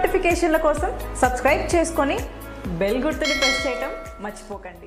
నోటిఫికేషన్ల కోసం సబ్స్క్రైబ్ చేసుకొని బెల్ గుర్తుని ప్రెస్ చేయటం మర్చిపోకండి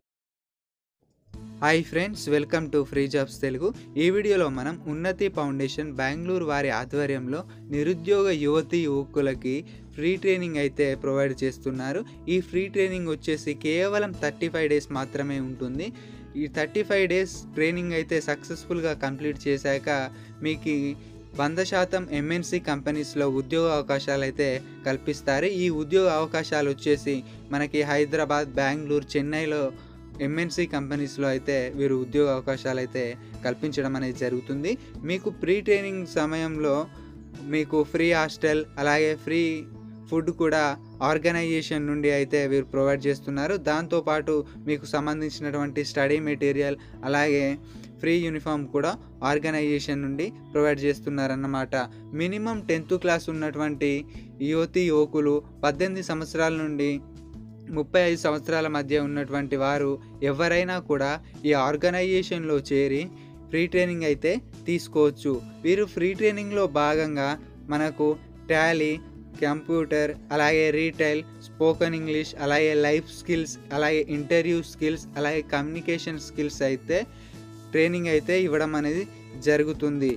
hi friends welcome to free jobs Telugu ఈ వీడియోలో మనం ఉన్నతి ఫౌండేషన్ బెంగళూరు వారి ఆధ్వర్యంలో నిరుద్యోగ యువతి యువకులకి ఫ్రీ ట్రైనింగ్ అయితే ప్రొవైడ్ చేస్తున్నారు ఈ ఫ్రీ ట్రైనింగ్ వచ్చేసి కేవలం థర్టీ ఫైవ్ డేస్ మాత్రమే ఉంటుంది ఈ థర్టీ ఫైవ్ డేస్ ట్రైనింగ్ అయితే సక్సెస్ఫుల్గా కంప్లీట్ చేశాక మీకు వంద శాతం ఎంఎన్సి కంపెనీస్లో ఉద్యోగ అవకాశాలు అయితే కల్పిస్తారు ఈ ఉద్యోగ అవకాశాలు వచ్చేసి మనకి హైదరాబాద్ బెంగళూరు చెన్నైలో ఎంఎన్సి కంపెనీస్లో అయితే వీరు ఉద్యోగ అవకాశాలు అయితే కల్పించడం అనేది జరుగుతుంది మీకు ప్రీ ట్రైనింగ్ సమయంలో మీకు ఫ్రీ హాస్టల్ అలాగే ఫ్రీ ఫుడ్ కూడా ఆర్గనైజేషన్ నుండి అయితే వీరు ప్రొవైడ్ చేస్తున్నారు దాంతోపాటు మీకు సంబంధించినటువంటి స్టడీ మెటీరియల్ అలాగే ఫ్రీ యూనిఫామ్ కూడా ఆర్గనైజేషన్ నుండి ప్రొవైడ్ చేస్తున్నారన్నమాట మినిమం టెన్త్ క్లాస్ ఉన్నటువంటి యువతి యువకులు పద్దెనిమిది సంవత్సరాల నుండి ముప్పై ఐదు సంవత్సరాల మధ్య ఉన్నటువంటి వారు ఎవరైనా కూడా ఈ ఆర్గనైజేషన్లో చేరి ఫ్రీ ట్రైనింగ్ అయితే తీసుకోవచ్చు వీరు ఫ్రీ ట్రైనింగ్లో భాగంగా మనకు టాలీ కంప్యూటర్ అలాగే రీటైల్ స్పోకెన్ ఇంగ్లీష్ అలాగే లైఫ్ స్కిల్స్ అలాగే ఇంటర్వ్యూ స్కిల్స్ అలాగే కమ్యూనికేషన్ స్కిల్స్ అయితే ట్రైనింగ్ అయితే ఇవ్వడం అనేది జరుగుతుంది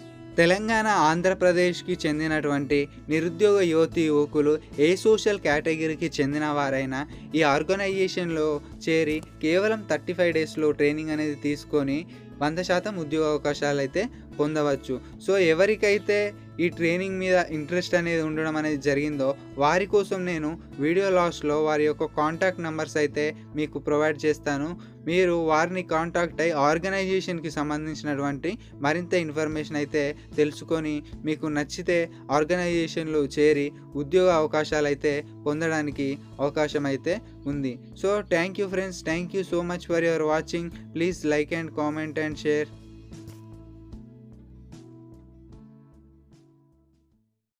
తెలంగాణ ఆంధ్రప్రదేశ్కి చెందినటువంటి నిరుద్యోగ యువతి యువకులు ఏ సోషల్ కేటగిరీకి చెందిన వారైనా ఈ ఆర్గనైజేషన్లో చేరి కేవలం థర్టీ ఫైవ్ డేస్లో ట్రైనింగ్ అనేది తీసుకొని వంద శాతం ఉద్యోగ అవకాశాలు అయితే పొందవచ్చు సో ఎవరికైతే ఈ ట్రైనింగ్ మీద ఇంట్రెస్ట్ అనేది ఉండడం అనేది జరిగిందో వారి కోసం నేను వీడియో లాస్ట్లో వారి యొక్క కాంటాక్ట్ నెంబర్స్ అయితే మీకు ప్రొవైడ్ చేస్తాను మీరు వారిని కాంటాక్ట్ అయ్యి ఆర్గనైజేషన్కి సంబంధించినటువంటి మరింత ఇన్ఫర్మేషన్ అయితే తెలుసుకొని మీకు నచ్చితే ఆర్గనైజేషన్లో చేరి ఉద్యోగ అవకాశాలు అయితే పొందడానికి అవకాశం అయితే ఉంది so thank you friends thank you so much for your watching please like and comment and share